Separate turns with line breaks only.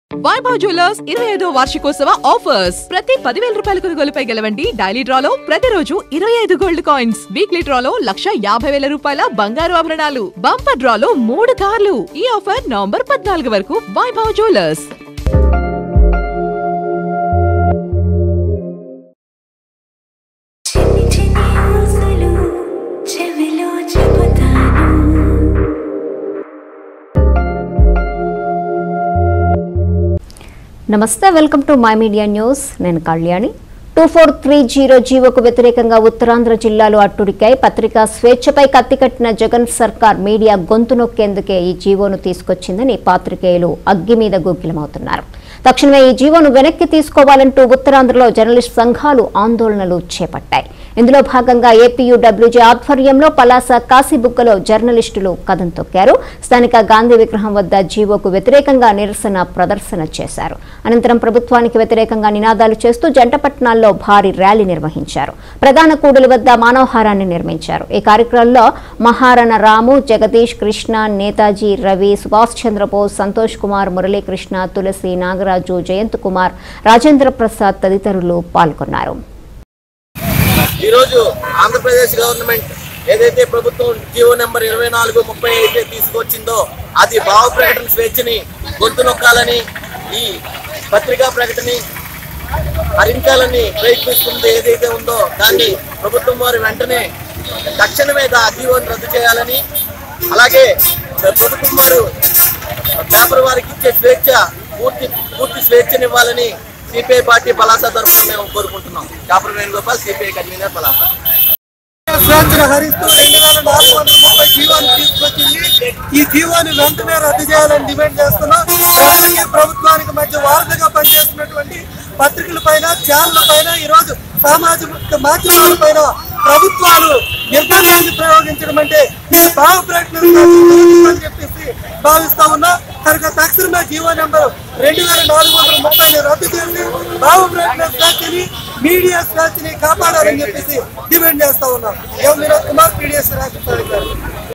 Vaibhav jewellers ఇరవై ఐదో వార్షికోత్సవ ఆఫర్స్ ప్రతి పదివేల రూపాయల కొనుగోలుపై గెలవండి డైలీ డ్రాలో ప్రతిరోజు ఇరవై ఐదు గోల్డ్ కాయిన్స్ వీక్లీ డ్రాలో లక్ష యాభై వేల రూపాయల బంగారు ఆభరణాలు బంపర్ డ్రాలో మూడు కార్లు ఈ ఆఫర్ నవంబర్ పద్నాలుగు వరకు వైభవ్ జ్యువెలర్స్
చిన్ని చిన్ని ఊసులు చెవిలో చెబుతాను
నమస్తే welcome to my media news నేను Kalyani two four three zero జీవోకు వ్యతిరేకంగా ఉత్తరాంధ్ర జిల్లాలో అట్టుడికాయి పత్రికా స్వేచ్ఛపై కత్తికట్టిన జగన్ సర్కార్ మీడియా గొంతు నొక్కేందుకే ఈ జీవోను తీసుకొచ్చిందని పాత్రికేయులు అగ్గి మీద గుగ్గిలమవుతున్నారు తక్షణమే ఈ జీవోను వెనక్కి తీసుకోవాలంటూ ఉత్తరాంధ్రలో జర్నలిస్ట్ సంఘాలు ఆందోళనలు చేపట్టాయి ఇందులో భాగంగా ఏపీయూడబ్ల్యూజే ఆధ్వర్యంలో పలాస కాశీబుగ్గలో జర్నలిస్టులు కథం తొక్కారు స్థానిక గాంధీ విగ్రహం వద్ద జీవోకు వ్యతిరేకంగా నిరసన ప్రదర్శన చేశారు అనంతరం ప్రభుత్వానికి వ్యతిరేకంగా నినాదాలు చేస్తూ జంటపట్నాల్లో భారీ ర్యాలీ నిర్వహించారు ప్రధాన కూడలి వద్ద మానవహారాన్ని నిర్మించారు ఈ కార్యక్రమంలో మహారణ రాము జగదీష్ కృష్ణ నేతాజీ రవి సుభాష్ చంద్రబోస్ సంతోష్ కుమార్ మురళీకృష్ణ తులసి నాగరాజు జయంత్ కుమార్ రాజేంద్ర ప్రసాద్ తదితరులు పాల్గొన్నారు
ఈరోజు ఆంధ్రప్రదేశ్ గవర్నమెంట్ ఏదైతే ప్రభుత్వం జియో నెంబర్ ఇరవై నాలుగు ముప్పై అయితే తీసుకొచ్చిందో అది భావ ప్రకటన స్వేచ్ఛని గొంతు నొక్కాలని ఈ పత్రికా ప్రకటన హరించాలని ప్రయత్నిస్తుంది ఏదైతే ఉందో దాన్ని ప్రభుత్వం వారు వెంటనే తక్షణమే దా జీవోని రద్దు చేయాలని అలాగే ప్రభుత్వం వారు పేపర్ వారికి ఇచ్చే స్వేచ్ఛ పూర్తి పూర్తి స్వేచ్ఛనివ్వాలని సిపిఐ పార్టీ పలాస తరఫున మేము కోరుకుంటున్నాం చాపర వేణుగోపాల్ సిపిఐ కన్వీనర్ పలాస
స్వేచ్ఛను హరిస్తూ రెండు వేల నాలుగు వందల ముప్పై జీవాన్ని తీసుకొచ్చింది ఈ జీవాన్ని వెంటనే రద్దు చేయాలని డిమాండ్ చేస్తున్నాం ప్రజలకి ప్రభుత్వానికి మధ్య వారధిగా పనిచేస్తున్నటువంటి పత్రికల పైన ఛానళ్ల పైన ఈ రోజు సామాజిక మాధ్యమాల పైన ప్రభుత్వాలు నిర్బంధాన్ని ప్రయోగించడం అంటే ఈ భావ ప్రకటన అని చెప్పేసి భావిస్తా ఉన్నా కనుక తక్షణమే జీవో నెంబర్ రెండు వేల నాలుగు వందల ముప్పైని రద్దు చేసి భావ ప్రకటన స్వేచ్ఛని మీడియా స్వేచ్ఛని కాపాడాలని చెప్పేసి డిమాండ్ చేస్తా ఉన్నాం ఎం వినోద్ కుమార్ పీడిఎస్ రాష్ట్ర